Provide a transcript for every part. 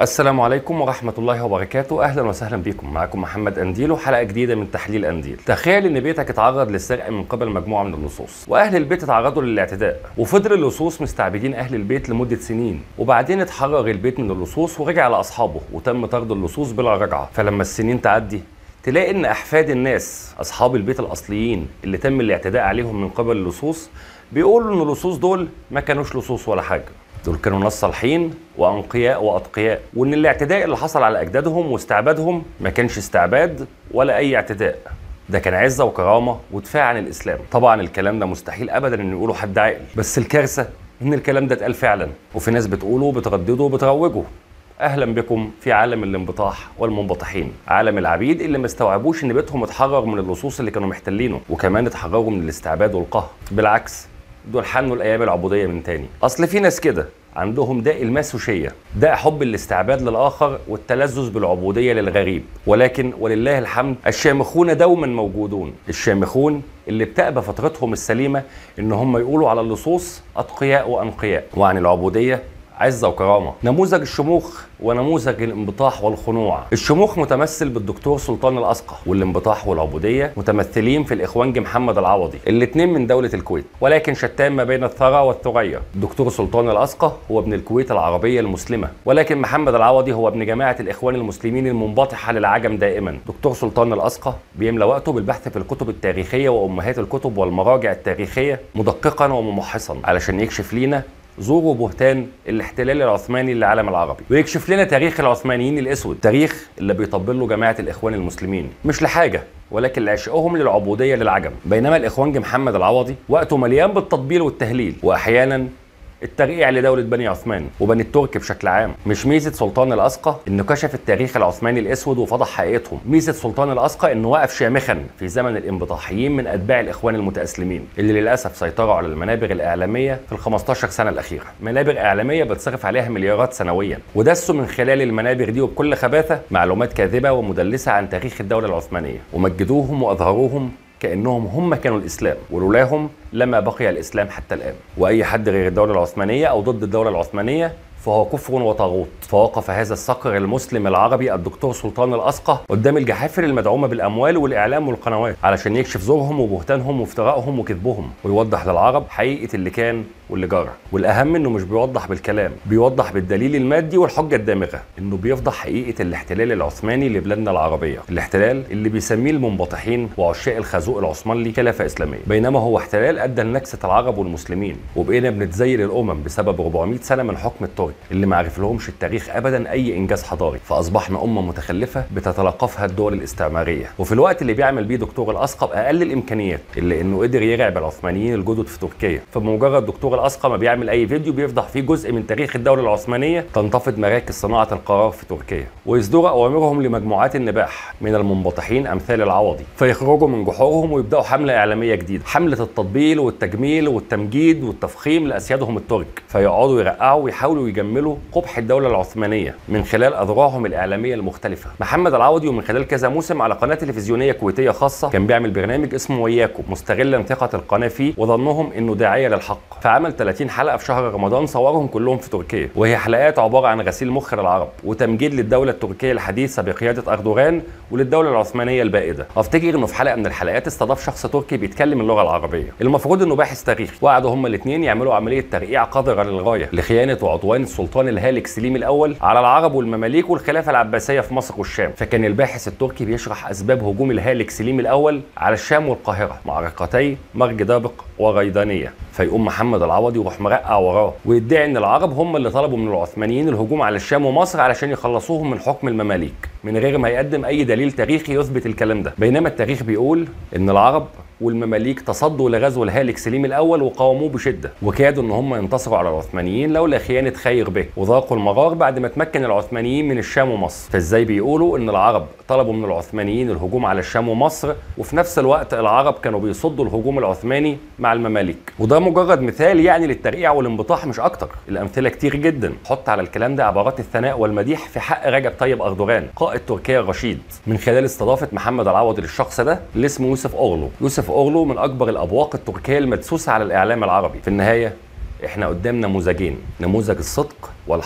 السلام عليكم ورحمة الله وبركاته أهلا وسهلا بكم معكم محمد أنديل وحلقة جديدة من تحليل أنديل تخيل إن بيتك اتعرض للسرقة من قبل مجموعة من اللصوص وأهل البيت اتعرضوا للاعتداء وفضل اللصوص مستعبدين أهل البيت لمدة سنين وبعدين اتحرر البيت من اللصوص ورجع لأصحابه وتم طرد اللصوص بلا رجعة فلما السنين تعدي تلاقي ان احفاد الناس اصحاب البيت الاصليين اللي تم الاعتداء عليهم من قبل اللصوص بيقولوا ان اللصوص دول ما كانوش لصوص ولا حاجه دول كانوا ناس صالحين وانقياء واتقياء وان الاعتداء اللي حصل على اجدادهم واستعبادهم ما كانش استعباد ولا اي اعتداء ده كان عزه وكرامه ودفاع عن الاسلام طبعا الكلام ده مستحيل ابدا ان يقوله حد عاقل بس الكارثه ان الكلام ده اتقال فعلا وفي ناس بتقوله وبتردده وبتروجه اهلا بكم في عالم الانبطاح والمنبطحين عالم العبيد اللي ما استوعبوش ان بيتهم اتحرر من اللصوص اللي كانوا محتلينه وكمان اتحرروا من الاستعباد والقهر بالعكس دول حنوا الايام العبوديه من تاني اصل في ناس كده عندهم داء الماسوشيه داء حب الاستعباد للاخر والتلذذ بالعبوديه للغريب ولكن ولله الحمد الشامخون دوما موجودون الشامخون اللي بتأبى فترتهم السليمه ان هم يقولوا على اللصوص اتقياء وانقياء وعن العبوديه عزه وكرامه نموذج الشموخ ونموذج الانبطاح والخنوع الشموخ متمثل بالدكتور سلطان الاسقى والانبطاح والعبوديه متمثلين في الاخوانجي محمد العوضي الاثنين من دوله الكويت ولكن شتان ما بين الثرى والثريا الدكتور سلطان الاسقى هو ابن الكويت العربيه المسلمه ولكن محمد العوضي هو ابن جماعه الاخوان المسلمين المنبطحه للعجم دائما دكتور سلطان الاسقى بيملى وقته بالبحث في الكتب التاريخيه وامهات الكتب والمراجع التاريخيه مدققا وممحصا علشان يكشف لينا زور وبهتان الاحتلال العثماني للعالم العربي ويكشف لنا تاريخ العثمانيين الاسود تاريخ اللي بيطبل له جماعه الاخوان المسلمين مش لحاجه ولكن لعشقهم للعبوديه للعجم بينما الاخوانجي محمد العوضي وقته مليان بالتطبيل والتهليل واحيانا الترقيع لدولة بني عثمان وبني الترك بشكل عام مش ميزة سلطان الأسقى إنه كشف التاريخ العثماني الأسود وفضح حقيقتهم ميزة سلطان الأسقى إنه وقف شامخا في زمن الانبطاحيين من أتباع الإخوان المتأسلمين اللي للأسف سيطروا على المنابر الإعلامية في ال 15 سنة الأخيرة منابر إعلامية بتصرف عليها مليارات سنويا ودسوا من خلال المنابر دي وبكل خباثة معلومات كاذبة ومدلسة عن تاريخ الدولة العثمانية ومجدوهم وأظهروهم كانهم هم كانوا الاسلام ولولاهم لما بقي الاسلام حتى الان واي حد غير الدوله العثمانيه او ضد الدوله العثمانيه فهو كفر وطاغوت فوقف هذا الصقر المسلم العربي الدكتور سلطان الأسقى قدام الجحافل المدعومة بالأموال والإعلام والقنوات علشان يكشف زورهم وبهتانهم وافتراءهم وكذبهم ويوضح للعرب حقيقة اللي كان واللي جرى والأهم إنه مش بيوضح بالكلام بيوضح بالدليل المادي والحجة الدامغة إنه بيفضح حقيقة الاحتلال العثماني لبلادنا العربية الاحتلال اللي بيسميه المنبطحين وعشاق الخازوق العثماني خلافة إسلامية بينما هو احتلال أدى لنكسة العرب والمسلمين وبقينا بنتزيل الأمم بسبب 400 سنة من حكم الترك اللي ما عرف لهمش التاريخ ابدا اي انجاز حضاري فاصبحنا امه متخلفه بتتلقفها الدول الاستعماريه وفي الوقت اللي بيعمل بيه دكتور الاسقى باقل الامكانيات اللي انه قدر يرعب العثمانيين الجدد في تركيا فبمجرد دكتور الاسقى ما بيعمل اي فيديو بيفضح فيه جزء من تاريخ الدوله العثمانيه تنتفض مراكز صناعه القرار في تركيا ويصدروا اوامرهم لمجموعات النباح من المنبطحين امثال العوضي فيخرجوا من جحورهم ويبداوا حمله اعلاميه جديده حمله التطبيل والتجميل والتمجيد والتفخيم لاسيادهم الترك فيقعدوا يرقعوا ويحاولوا يجملوا قبح الدوله العثمانيه من خلال اذرعهم الاعلاميه المختلفه محمد العوضي ومن خلال كذا موسم على قناه تلفزيونيه كويتيه خاصه كان بيعمل برنامج اسمه وياكم مستغلا ثقه القناه فيه وظنهم انه داعيه للحق فعمل 30 حلقه في شهر رمضان صورهم كلهم في تركيا وهي حلقات عباره عن غسيل مخ للعرب وتمجيد للدوله التركيه الحديثه بقياده اردوغان وللدوله العثمانيه البائده افتكر انه في حلقه من الحلقات استضاف شخص تركي بيتكلم اللغه العربيه المفروض انه باحث تاريخي وقعدوا هما الاثنين يعملوا عمليه ترقيع قذره للغايه لخيانه وعدوان السلطان الهالك سليم الاول على العرب والمماليك والخلافه العباسيه في مصر والشام فكان الباحث التركي بيشرح اسباب هجوم الهالك سليم الاول على الشام والقاهره معركتي مرج دابق وغيدانيه فيقوم محمد العوضي يروح مرقع وراه ويدعي ان العرب هم اللي طلبوا من العثمانيين الهجوم على الشام ومصر علشان يخلصوهم من حكم المماليك من غير ما يقدم اي دليل تاريخي يثبت الكلام ده بينما التاريخ بيقول ان العرب والمماليك تصدوا لغزو الهالك سليم الاول وقاوموه بشده وكادوا ان هم ينتصروا على العثمانيين لولا خيانه خير به وذاقوا المرار بعد ما تمكن العثمانيين من الشام ومصر فازاي بيقولوا ان العرب طلبوا من العثمانيين الهجوم على الشام ومصر وفي نفس الوقت العرب كانوا بيصدوا الهجوم العثماني مع المماليك وده مجرد مثال يعني للترقيع والانبطاح مش اكتر الامثله كتير جدا حط على الكلام ده عبارات الثناء والمديح في حق رجب طيب اردوغان قائد تركيا الرشيد من خلال استضافه محمد العوضي للشخص ده اللي اسمه يوسف اورلو يوسف اورلو من اكبر الابواق التركيه المدسوسه على الاعلام العربي في النهايه احنا قدام نموذجين نموذج الصدق والحق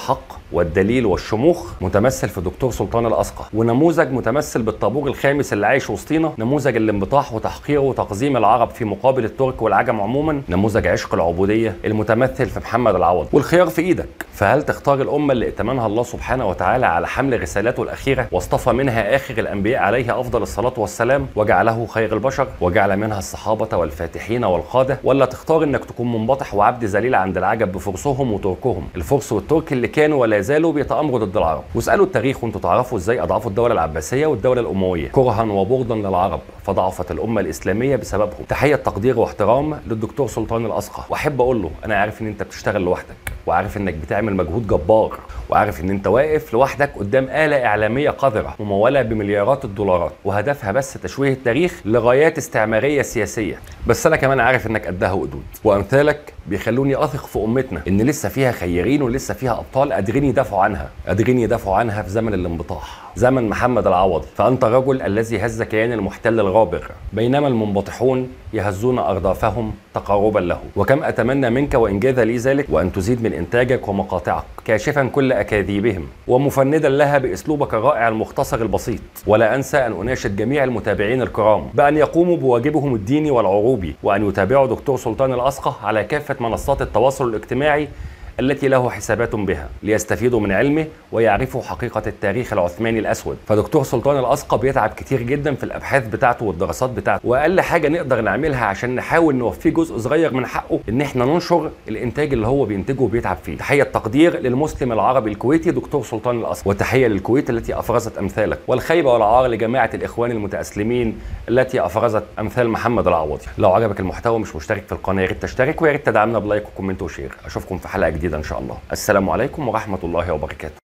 والدليل والشموخ متمثل في دكتور سلطان الاسقى ونموذج متمثل بالطابور الخامس اللي عايش وسطينا نموذج الانبطاح وتحقير وتقزيم العرب في مقابل الترك والعجم عموما نموذج عشق العبوديه المتمثل في محمد العوض والخيار في ايدك فهل تختار الامه اللي ائتمنها الله سبحانه وتعالى على حمل رسالاته الاخيره واصطفى منها اخر الانبياء عليه افضل الصلاه والسلام وجعله خير البشر وجعل منها الصحابه والفاتحين والقاده ولا تختار انك تكون منبطح وعبد ذليل عند العجب بفرسهم وتركهم الفرس والترك اللي كانوا ولا زالوا بيتامروا ضد العرب واسالوا التاريخ وانتم تعرفوا ازاي اضعفوا الدوله العباسيه والدوله الامويه كرها وبغضا للعرب فضعفت الامه الاسلاميه بسببهم تحيه تقدير واحترام للدكتور سلطان الاسقى واحب اقول له انا عارف ان انت بتشتغل لوحدك وعارف انك بتعمل مجهود جبار وعارف ان انت واقف لوحدك قدام آلة إعلامية قذرة ممولة بمليارات الدولارات وهدفها بس تشويه التاريخ لغايات استعمارية سياسية بس أنا كمان عارف انك قدها وقدود وأمثالك بيخلوني أثق في أمتنا إن لسه فيها خيرين ولسه فيها أبطال قادرين يدافعوا عنها قادرين يدافعوا عنها في زمن الانبطاح زمن محمد العوضي فأنت الرجل الذي هز كيان المحتل الغابر بينما المنبطحون يهزون أردافهم تقربا له وكم أتمنى منك وإن جاز لي ذلك وأن تزيد من إنتاجك ومقاطعك كاشفا كل أكاذيبهم ومفندا لها بأسلوبك الرائع المختصر البسيط ولا أنسى أن أناشد جميع المتابعين الكرام بأن يقوموا بواجبهم الديني والعروبي وأن يتابعوا دكتور سلطان الأسقى على كافة منصات التواصل الاجتماعي التي له حسابات بها ليستفيدوا من علمه ويعرفوا حقيقة التاريخ العثماني الأسود فدكتور سلطان الأسقى بيتعب كتير جدا في الأبحاث بتاعته والدراسات بتاعته وأقل حاجة نقدر نعملها عشان نحاول نوفيه جزء صغير من حقه إن إحنا ننشر الإنتاج اللي هو بينتجه وبيتعب فيه تحية تقدير للمسلم العربي الكويتي دكتور سلطان الأسقى وتحية للكويت التي أفرزت أمثالك والخيبة والعار لجماعة الإخوان المتأسلمين التي أفرزت أمثال محمد العوضي لو عجبك المحتوى مش مشترك في القناة يا ريت تشترك ويا ريت تدعمنا بلايك وكومنت وشير أشوفكم في حلقة جديدة إن شاء الله السلام عليكم ورحمة الله وبركاته